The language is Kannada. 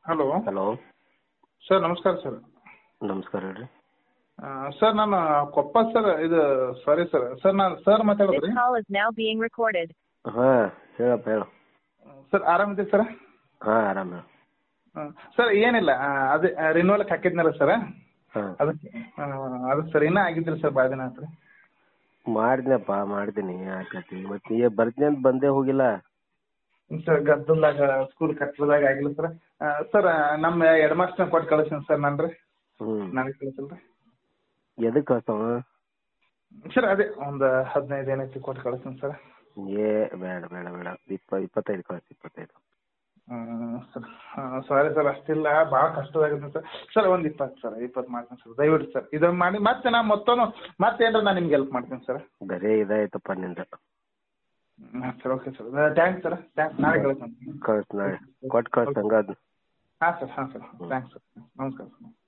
ಹಲೋ ಹಲೋ ಸರ್ ನಮಸ್ಕಾರ ಸರ್ ನಮಸ್ಕಾರ ಹೇಳ್ರಿ ಸರ್ ನಾನು ಕೊಪ್ಪ ಸರ್ ಇದು ಸಾರಿ ಸರ್ ಸರ್ ನಾನು ಸರ್ ಮಾತಾಡೋದು ರೀ This call is now being recorded. ಹಾಂ ಹೇಳಪ್ಪ ಹೇಳು ಸರ್ ಆರಾಮಿದ್ದೀರಿ ಸರ್ ಹಾಂ ಆರಾಮ ಹೇಳು ಸರ್ ಏನಿಲ್ಲ ಆ, ಅದೇ ರಿನೋವಲ್ಗೆ ಹಾಕಿದ್ನಲ್ಲ ಸರ್ ಹಾಂ ಅದಕ್ಕೆ ಆ, ಅದು ಸರ್ ಇನ್ನೂ ಆಗಿದ್ರಿ ಸರ್ ಭಾಳ ದಿನ ಆಯ್ತು ರೀ ಮಾಡಿದ್ನಪ್ಪ ಮಾಡಿದ್ದೀನಿ ಆಕತಿ ಮತ್ತೆ ನೀ ಬರ್ತೀನಿ ಅಂತ ಬಂದೇ ಹೋಗಿಲ್ಲ ಸರ್ ಗದ್ದಲ್ದಾಗ ಸ್ಕೂಲ್ ಕಟ್ಟದಾಗ ಆಗಿಲ್ಲ ಸರ್ ಸರ್ ನಮ್ಮ ಹೆಡ್ ಮಾಸ್ಟರ್ನ ಕೊಟ್ಟು ಕಳಿಸ್ತೀನಿ ಸರ್ ನಾನು ರೀ ಹ್ಞೂ ನಾಳೆ ಕಳಿಸಲ್ಲ ರೀ ಎದಕ್ಕೆ ಕಳ್ಸವ ಸರ್ ಅದೇ ಒಂದು ಹದಿನೈದು ಏನೈತಿ ಕೊಟ್ಟು ಕಳಿಸ್ತೀನಿ ಸರ್ ಏ ಬೇಡ ಬೇಡ ಬೇಡ ಇಪ್ಪ ಇಪ್ಪತ್ತೈದು ಕಳಿಸಿ ಇಪ್ಪತ್ತೈದು ಸರ್ ಸಾರಿ ಸರ್ ಅಷ್ಟಿಲ್ಲ ಭಾಳ ಕಷ್ಟದಾಗಿದೆ ಸರ್ ಸರ್ ಒಂದು ಇಪ್ಪತ್ತು ಸರ್ ಇಪ್ಪತ್ತು ಮಾಡ್ತೀನಿ ಸರ್ ದಯವಿಟ್ಟು ಸರ್ ಇದನ್ನು ಮಾಡಿ ಮತ್ತೆ ನಾ ಮೊತ್ತನು ಮತ್ತೆ ಏನಾರ ನಾನು ನಿಮ್ಗೆ ಹೆಲ್ಪ್ ಮಾಡ್ತೀನಿ ಸರ್ ಬರೀ ಇದಾಯ್ತಪ್ಪ ನಿಂದ ಹಾಂ sir okay sir thanks sir thanks ನಾಳೆ ಕಳಿಸ್ತೀನಿ ಕಳ್ಸಿ ನಾಳೆ ಕೊಟ್ಟು ಕಳ್ಸಿ ಹಂಗಾದ್ ಹಾಂ ಸರ್ ಹಾಂ ಸರ್ ಥ್ಯಾಂಕ್ಸ್ ಸರ್ ನಮಸ್ಕಾರ ಸರ್